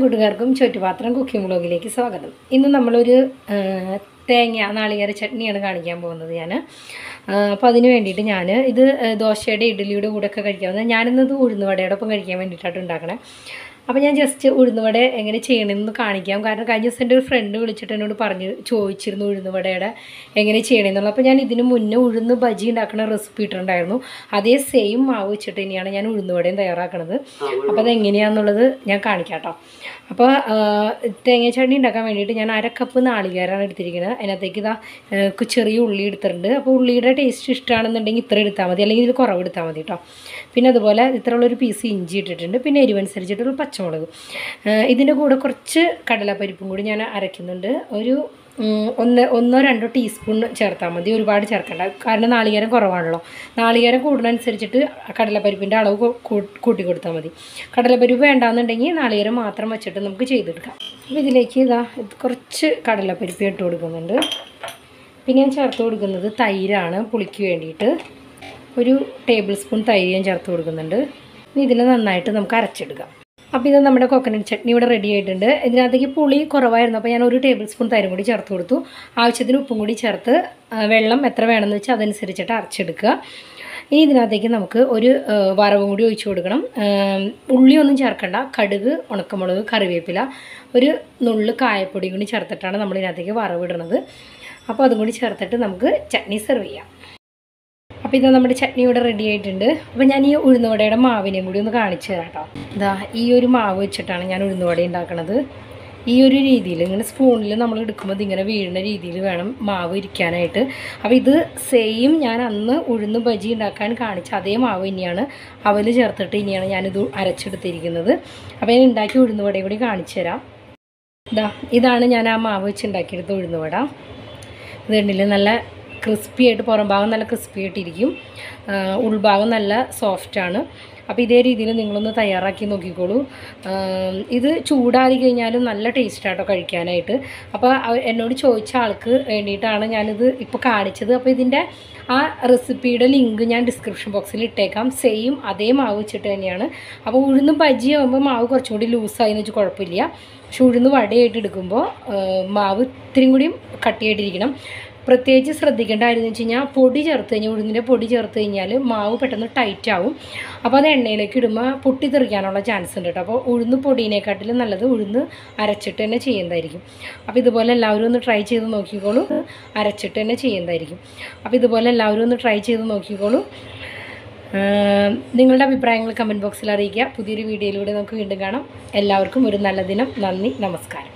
കൂട്ടുകാർക്കും ചുറ്റുപാത്രം കുക്കിംഗ് വ്ളോഗിലേക്ക് സ്വാഗതം ഇന്ന് നമ്മളൊരു ആ, തേങ്ങ നാളികേര ചട്നിയാണ് കാണിക്കാൻ പോകുന്നത് ഞാൻ അപ്പോൾ അതിന് വേണ്ടിയിട്ട് ഞാൻ ഇത് ആ, ദോശയുടെ ഇഡ്ഡലിയുടെ കൂടെ ഒക്കെ കഴിക്കാവുന്ന ഞാനിന്നത് ഉഴുന്നുവടയുടെ ഒപ്പം കഴിക്കാൻ വേണ്ടിയിട്ടാണ് ഉണ്ടാക്കണേ അപ്പോൾ ഞാൻ ജസ്റ്റ് ഉഴുന്നുവട എങ്ങനെ ചെയ്യണമെന്ന് കാണിക്കാം കാരണം കഴിഞ്ഞ ദിവസം എൻ്റെ ഒരു ഫ്രണ്ട് വിളിച്ചിട്ട് എന്നോട് പറഞ്ഞ് ചോദിച്ചിരുന്നു ഉഴുന്നുവടയുടെ എങ്ങനെ ചെയ്യണമെന്നുള്ളത് അപ്പോൾ ഞാൻ ഇതിന് മുന്നേ ഉഴുന്ന് ബജി ഉണ്ടാക്കുന്ന റെസിപ്പി ഇട്ടിട്ടുണ്ടായിരുന്നു അതേ സെയിം മാവ് വെച്ചിട്ട് തന്നെയാണ് ഞാൻ ഉഴുന്നുവടയും തയ്യാറാക്കുന്നത് അപ്പോൾ അതെങ്ങനെയാണെന്നുള്ളത് ഞാൻ കാണിക്കാം കേട്ടോ അപ്പോൾ തേങ്ങ ചട്നി ഉണ്ടാക്കാൻ വേണ്ടിയിട്ട് ഞാൻ അര കപ്പ് നാളികേരമാണ് എടുത്തിരിക്കുന്നത് അതിനകത്തേക്ക് ഇതാ ആ, കു- ചെറിയ ഉള്ളി എടുത്തിട്ടുണ്ട് അപ്പോൾ ഉള്ളിയുടെ ടേസ്റ്റ് ഇഷ്ടമാണെന്നുണ്ടെങ്കിൽ ഇത്ര എടുത്താൽ മതി അല്ലെങ്കിൽ ഇതിൽ കുറവ് എടുത്താൽ മതി കേട്ടോ പിന്നെ അതുപോലെ ഇത്രയുള്ളൊരു പീസ് ഇഞ്ചി ഇട്ടിട്ടുണ്ട് പിന്നെ എരിവനുസരിച്ചിട്ടുള്ള പച്ചമുളക് ആ, ഇതിൻ്റെ കൂടെ കുറച്ച് കടലപ്പരിപ്പും കൂടി ഞാൻ അരയ്ക്കുന്നുണ്ട് ഒരു ഉം, ഒന്ന് ഒന്നോ രണ്ടോ ടീസ്പൂൺ ചേർത്താൽ മതി ഒരുപാട് ചേർക്കണ്ട കാരണം നാളികേരം കുറവാണല്ലോ നാളികേരം കൂടുന്നതനുസരിച്ചിട്ട് കടലപ്പരിപ്പിൻ്റെ അളവ് കൂ- കൂ- കൂട്ടി കൊടുത്താൽ മതി കടലപ്പരിപ്പ് വേണ്ടാന്നുണ്ടെങ്കിൽ നാളികേരം മാത്രം വെച്ചിട്ട് നമുക്ക് ചെയ്തെടുക്കാം അപ്പോൾ ഇതിലേക്ക് ഇതാ ഇത് കുറച്ച് കടലപ്പരിപ്പ് ഇട്ട് കൊടുക്കുന്നുണ്ട് പിന്നെ ഞാൻ ചേർത്ത് കൊടുക്കുന്നത് തൈരാണ് പുളിക്ക് വേണ്ടിയിട്ട് ഒരു ടേബിൾ സ്പൂൺ തൈര് ഞാൻ ചേർത്ത് കൊടുക്കുന്നുണ്ട് ഇനി ഇതിനെ നന്നായിട്ട് നമുക്ക് അരച്ചെടുക്കാം അപ്പോൾ ഇത് നമ്മുടെ കോക്കനട്ട് ചട്നി ഇവിടെ റെഡി ആയിട്ടുണ്ട് ഇതിനകത്തേക്ക് പുളി കുറവായിരുന്നു അപ്പോൾ ഞാൻ ഒരു ടേബിൾ സ്പൂൺ തൈരും കൂടി ചേർത്ത് കൊടുത്തു ആവശ്യത്തിന് ഉപ്പും കൂടി ചേർത്ത് ആ, വെള്ളം എത്ര വേണമെന്ന് വെച്ചാൽ അതനുസരിച്ചിട്ട് അരച്ചെടുക്കുക ഇനി ഇതിനകത്തേക്ക് നമുക്ക് ഒരു ആ, വറവും കൂടി ഒഴിച്ചു കൊടുക്കണം ആ, ഉള്ളിയൊന്നും ചേർക്കണ്ട കടുക് ഉണക്കമുളക് കറിവേപ്പില ഒരു നുള്ള് കായപ്പൊടിയും കൂടി ചേർത്തിട്ടാണ് നമ്മൾ ഇതിനകത്തേക്ക് വറവിടുന്നത് അപ്പോൾ അതും കൂടി ചേർത്തിട്ട് നമുക്ക് ചട്നി സെർവ് ചെയ്യാം അപ്പോൾ ഇത് നമ്മുടെ ചട്നി ഇവിടെ റെഡി ആയിട്ടുണ്ട് അപ്പോൾ ഞാൻ ഈ ഉഴുന്നുവടയുടെ മാവിനെയും കൂടി ഒന്ന് കാണിച്ചു തരാം കേട്ടോ ഇതാ ഈ ഒരു മാവ് വെച്ചിട്ടാണ് ഞാൻ ഉഴുന്നുവട ഉണ്ടാക്കണത് ഈ ഒരു രീതിയിൽ ഇങ്ങനെ സ്പൂണിൽ നമ്മൾ എടുക്കുമ്പോൾ ഇതിങ്ങനെ വീഴുന്ന രീതിയിൽ വേണം മാവ് ഇരിക്കാനായിട്ട് അപ്പോൾ ഇത് സെയിം ഞാൻ അന്ന് ഉഴുന്ന് ബജി ഉണ്ടാക്കാൻ കാണിച്ച അതേ മാവ് തന്നെയാണ് അവൽ ചേർത്തിട്ട് ഇനിയാണ് ഞാനിത് അരച്ചെടുത്തിരിക്കുന്നത് അപ്പോൾ ഞാൻ ഉണ്ടാക്കി ഉഴുന്നുവടയും കൂടി കാണിച്ചു തരാം ഇതാ ഇതാണ് ഞാൻ ആ മാവ് വെച്ച് ഉണ്ടാക്കിയെടുത്ത ഉഴുന്നുവട ഇത് കണ്ടില്ലേ നല്ല ക്രിസ്പി ആയിട്ട് പുറം ഭാഗം നല്ല ക്രിസ്പി ആയിട്ടിരിക്കും ആ, ഉൾഭാഗം നല്ല സോഫ്റ്റാണ് അപ്പോൾ ഇതേ രീതിയിൽ നിങ്ങളൊന്ന് തയ്യാറാക്കി നോക്കിക്കോളൂ ആ, ഇത് ചൂടാറി കഴിഞ്ഞാലും നല്ല ടേസ്റ്റാട്ടോ കഴിക്കാനായിട്ട് അപ്പോൾ അവ- എന്നോട് ചോദിച്ച ആൾക്ക് വേണ്ടിയിട്ടാണ് ഞാനിത് ഇപ്പോൾ കാണിച്ചത് അപ്പോൾ ഇതിൻ്റെ ആ റെസിപ്പിയുടെ ലിങ്ക് ഞാൻ ഡിസ്ക്രിപ്ഷൻ ബോക്സിൽ ഇട്ടേക്കാം സെയിം അതേ മാവ് വെച്ചിട്ട് തന്നെയാണ് അപ്പോൾ ഉഴുന്ന് ബജി ആകുമ്പോൾ മാവ് കുറച്ചും കൂടി ലൂസായി എന്ന് വെച്ചാൽ കുഴപ്പമില്ല പക്ഷെ ഉഴുന്ന് വടയായിട്ട് എടുക്കുമ്പോൾ ആ, മാവ് ഇത്തിരിയും കൂടിയും കട്ടിയായിട്ടിരിക്കണം പ്രത്യേകിച്ച് ശ്രദ്ധിക്കേണ്ട കാര്യം എന്ന് വെച്ച് കഴിഞ്ഞാൽ പൊടി ചേർത്ത് കഴിഞ്ഞാൽ ഉഴുന്നിൻ്റെ പൊടി ചേർത്ത് കഴിഞ്ഞാൽ മാവ് പെട്ടെന്ന് ടൈറ്റ് ആവും അപ്പോൾ അത് എണ്ണയിലേക്ക് ഇടുമ്പോൾ പൊട്ടിത്തെറിക്കാനുള്ള ചാൻസ് ഉണ്ട് കേട്ടോ അപ്പോൾ ഉഴുന്ന് പൊടിയിനെക്കാട്ടിലും നല്ലത് ഉഴുന്ന് അരച്ചിട്ട് തന്നെ ചെയ്യുന്നതായിരിക്കും അപ്പോൾ ഇതുപോലെ എല്ലാവരും ഒന്ന് ട്രൈ ചെയ്ത് നോക്കിക്കോളൂ അരച്ചിട്ട് തന്നെ ചെയ്യുന്നതായിരിക്കും അപ്പോൾ ഇതുപോലെ എല്ലാവരും ഒന്ന് ട്രൈ ചെയ്ത് നോക്കിക്കോളൂ ആഹ് നിങ്ങളുടെ അഭിപ്രായങ്ങൾ കമൻറ്റ് ബോക്സിൽ അറിയിക്കുക പുതിയൊരു വീഡിയോയിലൂടെ നമുക്ക് വീണ്ടും കാണാം എല്ലാവർക്കും ഒരു നല്ല ദിനം നന്ദി നമസ്കാരം